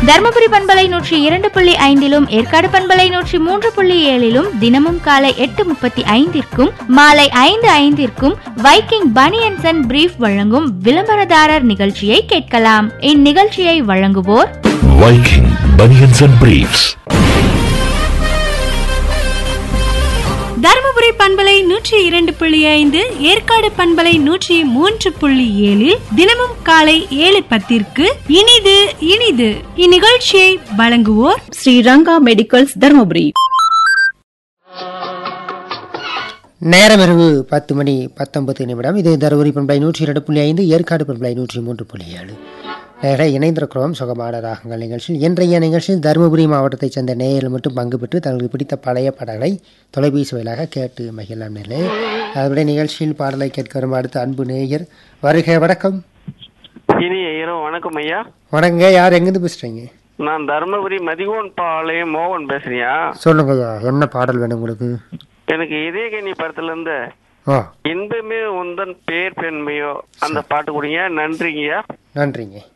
தருமபுரி பண்பலை நூற்றி இரண்டு புள்ளி ஐந்திலும் ஏற்காடு பண்பலை நூற்றி மூன்று புள்ளி ஏழிலும் தினமும் காலை எட்டு முப்பத்தி ஐந்திற்கும் மாலை ஐந்து ஐந்திற்கும் வைக்கிங் பனியன்சன் அண்ட் பிரீஃப் வழங்கும் விளம்பரதாரர் நிகழ்ச்சியை கேட்கலாம் இந்நிகழ்ச்சியை வழங்குவோர் Viking Bunions and Briefs. Dharmapuri பண்பலை நூற்றி இரண்டு புள்ளி ஐந்து ஏற்காடு பண்பலை நூற்றி மூன்று புள்ளி ஏழில் தினமும் காலை ஏழு பத்திற்கு இனிது இனிது இந்நிகழ்ச்சியை வழங்குவோர் ஸ்ரீரங்கா மெடிக்கல்ஸ் தருமபுரி நேரம் இரவு பத்து மணி பத்தொன்பது நிமிடம் இது தருமபுரி பண்பலை நூற்றி இரண்டு புள்ளி ஐந்து ஏற்காடு பண்பலை நூற்றி மூன்று புள்ளி ஏழு நேராக இணைந்திருக்கிறோம் சுகமான ராகங்கள் நிகழ்ச்சியில் இன்றைய நிகழ்ச்சியில் தருமபுரி மாவட்டத்தைச் சேர்ந்த நேயர்கள் மட்டும் பங்கு பெற்று தங்களுக்கு பிடித்த பழைய பாடல்களை தொலைபேசி வாயிலாக கேட்டு மகிழலாம் நிலை அதனுடைய நிகழ்ச்சியில் பாடலை கேட்க வரும் அடுத்த அன்பு நேயர் வருக வணக்கம் இனிய இரவு வணக்கம் ஐயா வணக்கங்க யார் எங்கேருந்து பேசுகிறீங்க நான் தருமபுரி மதிகோன் பாளையம் மோகன் பேசுறியா சொல்லுங்க ஐயா என்ன பாடல் வேணும் உங்களுக்கு எனக்கு இதயகனி படத்துல இருந்து ஓ இன்பமே உந்தன் பேர் பெண்மையோ அந்த பாட்டு கொடுங்க நன்றிங்கய்யா நன்றிங்க